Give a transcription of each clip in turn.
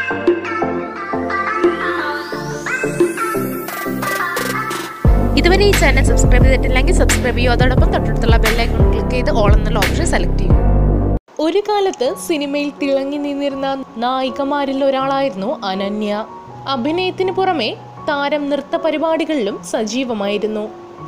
ഇതുവരെ ഈ channel subscribe ചെയ്തിട്ടില്ലെങ്കിൽ സബ്സ്ക്രൈബ് ചെയ്യൂ അതോടൊപ്പം തൊട്ടടുത്തുള്ള ബെല്ലൈക്കൺ ക്ലിക്ക് ചെയ്ത് ഓൾ എന്നുള്ള ഓപ്ഷൻ സെലക്ട് ചെയ്യൂ ഒരു കാലത്ത് സിനിമയിൽ തിളങ്ങി നിന്നിരുന്ന നായികമാരിൽ ഒരാളായിരുന്നു അനന്യ അഭിനയത്തിന് പുറമെ താരം നൃത്ത പരിപാടികളിലും സജീവമായിരുന്നു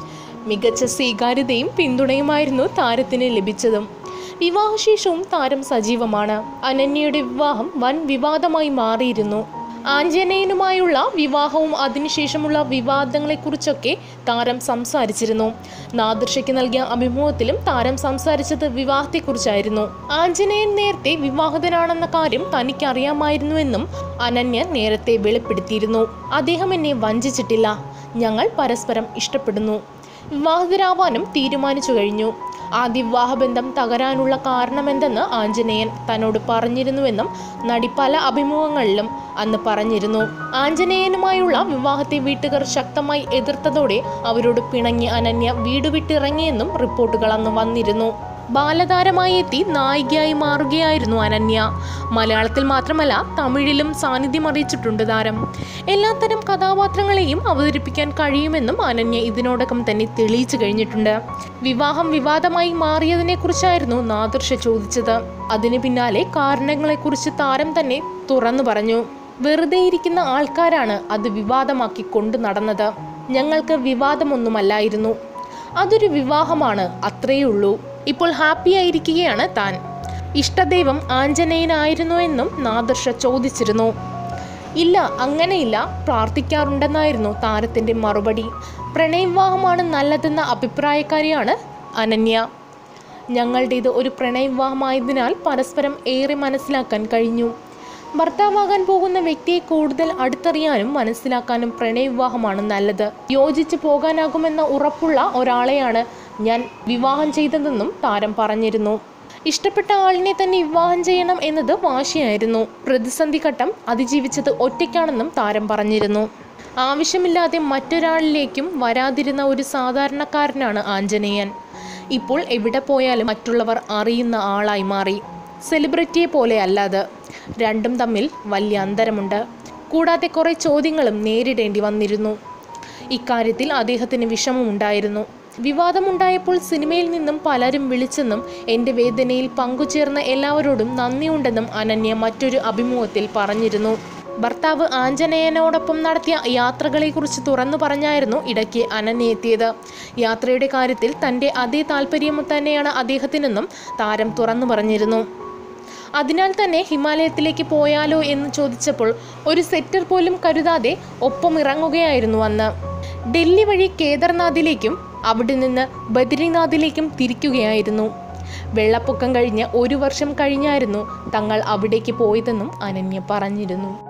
മികച്ച സ്വീകാര്യതയും പിന്തുണയുമായിരുന്നു താരത്തിന് ലഭിച്ചതും വിവാഹശേഷവും താരം സജീവമാണ് അനന്യയുടെ വിവാഹം വൻ വിവാദമായി മാറിയിരുന്നു ആഞ്ജനേയനുമായുള്ള വിവാഹവും അതിനുശേഷമുള്ള വിവാദങ്ങളെക്കുറിച്ചൊക്കെ താരം സംസാരിച്ചിരുന്നു നാദൃഷയ്ക്ക് നൽകിയ അഭിമുഖത്തിലും താരം സംസാരിച്ചത് വിവാഹത്തെക്കുറിച്ചായിരുന്നു ആഞ്ജനേയൻ നേരത്തെ വിവാഹിതനാണെന്ന കാര്യം തനിക്ക് അറിയാമായിരുന്നുവെന്നും അനന്യ നേരത്തെ വെളിപ്പെടുത്തിയിരുന്നു അദ്ദേഹം എന്നെ വഞ്ചിച്ചിട്ടില്ല ഞങ്ങൾ പരസ്പരം ഇഷ്ടപ്പെടുന്നു വിവാഹിതരാവാനും തീരുമാനിച്ചു കഴിഞ്ഞു ആദ്യ വിവാഹബന്ധം തകരാനുള്ള കാരണമെന്തെന്ന് ആഞ്ജനേയൻ തന്നോട് പറഞ്ഞിരുന്നുവെന്നും നടി പല അഭിമുഖങ്ങളിലും അന്ന് പറഞ്ഞിരുന്നു ആഞ്ജനേയനുമായുള്ള വിവാഹത്തെ വീട്ടുകാർ ശക്തമായി എതിർത്തതോടെ അവരോട് പിണങ്ങി അനന്യ വീട് വിട്ടിറങ്ങിയെന്നും റിപ്പോർട്ടുകൾ അന്ന് വന്നിരുന്നു ബാലതാരമായി എത്തി നായികയായി മാറുകയായിരുന്നു അനന്യ മലയാളത്തിൽ മാത്രമല്ല തമിഴിലും സാന്നിധ്യം അറിയിച്ചിട്ടുണ്ട് താരം എല്ലാത്തരം കഥാപാത്രങ്ങളെയും അവതരിപ്പിക്കാൻ കഴിയുമെന്നും അനന്യ ഇതിനോടകം തന്നെ തെളിയിച്ചു കഴിഞ്ഞിട്ടുണ്ട് വിവാഹം വിവാദമായി മാറിയതിനെക്കുറിച്ചായിരുന്നു നാദർഷ ചോദിച്ചത് അതിന് പിന്നാലെ കാരണങ്ങളെക്കുറിച്ച് താരം തന്നെ തുറന്നു പറഞ്ഞു വെറുതെ ഇരിക്കുന്ന ആൾക്കാരാണ് അത് വിവാദമാക്കി കൊണ്ടു നടന്നത് ഞങ്ങൾക്ക് വിവാദമൊന്നുമല്ലായിരുന്നു അതൊരു വിവാഹമാണ് അത്രയേ ഉള്ളൂ ഇപ്പോൾ ഹാപ്പി ആയിരിക്കുകയാണ് താൻ ഇഷ്ടദൈവം ആഞ്ജനേയനായിരുന്നു എന്നും നാദർഷ ചോദിച്ചിരുന്നു ഇല്ല അങ്ങനെയില്ല പ്രാർത്ഥിക്കാറുണ്ടെന്നായിരുന്നു താരത്തിൻ്റെ മറുപടി പ്രണയവിവാഹമാണ് നല്ലതെന്ന അഭിപ്രായക്കാരിയാണ് അനന്യ ഞങ്ങളുടേത് ഒരു പ്രണയവിവാഹമായതിനാൽ പരസ്പരം ഏറെ മനസ്സിലാക്കാൻ കഴിഞ്ഞു ഭർത്താവാകാൻ പോകുന്ന വ്യക്തിയെ കൂടുതൽ അടുത്തറിയാനും മനസ്സിലാക്കാനും പ്രണയവിവാഹമാണ് നല്ലത് യോജിച്ചു പോകാനാകുമെന്ന ഉറപ്പുള്ള ഒരാളെയാണ് ഞാൻ വിവാഹം ചെയ്തതെന്നും താരം പറഞ്ഞിരുന്നു ഇഷ്ടപ്പെട്ട ആളിനെ തന്നെ വിവാഹം ചെയ്യണം എന്നത് വാശിയായിരുന്നു പ്രതിസന്ധി ഘട്ടം അതിജീവിച്ചത് ഒറ്റയ്ക്കാണെന്നും താരം പറഞ്ഞിരുന്നു ആവശ്യമില്ലാതെ മറ്റൊരാളിലേക്കും വരാതിരുന്ന ഒരു സാധാരണക്കാരനാണ് ആഞ്ജനേയൻ ഇപ്പോൾ എവിടെ പോയാലും മറ്റുള്ളവർ അറിയുന്ന ആളായി മാറി സെലിബ്രിറ്റിയെ പോലെ അല്ലാതെ രണ്ടും തമ്മിൽ വലിയ അന്തരമുണ്ട് കൂടാതെ കുറേ ചോദ്യങ്ങളും നേരിടേണ്ടി വന്നിരുന്നു ഇക്കാര്യത്തിൽ അദ്ദേഹത്തിന് വിഷമമുണ്ടായിരുന്നു വിവാദമുണ്ടായപ്പോൾ സിനിമയിൽ നിന്നും പലരും വിളിച്ചെന്നും എൻ്റെ വേദനയിൽ പങ്കുചേർന്ന എല്ലാവരോടും നന്ദിയുണ്ടെന്നും അനന്യ മറ്റൊരു അഭിമുഖത്തിൽ പറഞ്ഞിരുന്നു ഭർത്താവ് ആഞ്ജനേയനോടൊപ്പം നടത്തിയ യാത്രകളെക്കുറിച്ച് തുറന്നു പറഞ്ഞായിരുന്നു ഇടയ്ക്ക് അനന്യ എത്തിയത് യാത്രയുടെ കാര്യത്തിൽ തൻ്റെ അതേ താല്പര്യം തന്നെയാണ് അദ്ദേഹത്തിനെന്നും താരം തുറന്നു പറഞ്ഞിരുന്നു അതിനാൽ തന്നെ ഹിമാലയത്തിലേക്ക് പോയാലോ എന്ന് ചോദിച്ചപ്പോൾ ഒരു സെറ്റർ പോലും കരുതാതെ ഒപ്പം ഇറങ്ങുകയായിരുന്നു അന്ന് ഡൽഹി വഴി കേദർനാഥിലേക്കും അവിടെ നിന്ന് ബദ്രിനാഥിലേക്കും തിരിക്കുകയായിരുന്നു വെള്ളപ്പൊക്കം കഴിഞ്ഞ് ഒരു വർഷം കഴിഞ്ഞായിരുന്നു തങ്ങൾ അവിടേക്ക് പോയതെന്നും അനന്യ പറഞ്ഞിരുന്നു